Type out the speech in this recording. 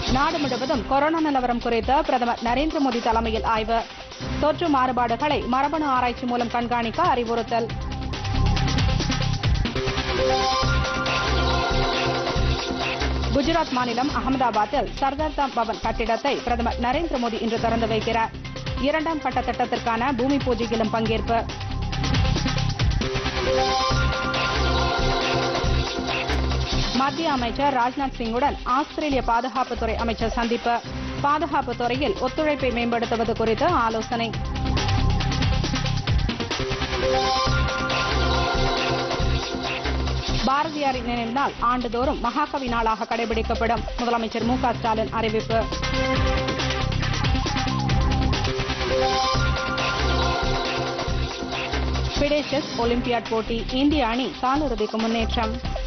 நாடு முழுவதும் கொரோனா நிலவரம் குறித்து பிரதமர் நரேந்திர மோடி தலைமையில் ஆய்வு தொற்று மாறுபாடுகளை மரபணு ஆராய்ச்சி மூலம் கண்காணிக்க அறிவுறுத்தல் குஜராத் மாநிலம் அகமதாபாத்தில் சர்தார் தாம் பவன் கட்டிடத்தை பிரதமர் நரேந்திர மோடி இன்று திறந்து வைக்கிறார் இரண்டாம் கட்ட திட்டத்திற்கான பூமி பூஜையிலும் பங்கேற்பு மத்திய அமைச்சர் ராஜ்நாத் சிங்குடன் ஆஸ்திரேலிய பாதுகாப்புத்துறை அமைச்சர் சந்திப்பு பாதுகாப்பு துறையில் ஒத்துழைப்பை மேம்படுத்துவது குறித்து ஆலோசனை பாரதியாரின் நினைவு நாள் ஆண்டுதோறும் மகாகவி நாளாக கடைபிடிக்கப்படும் முதலமைச்சர் மு க ஸ்டாலின் அறிவிப்பு பிடே செஸ் ஒலிம்பியாட் போட்டி இந்திய அணி காலிறுதிக்கு முன்னேற்றம்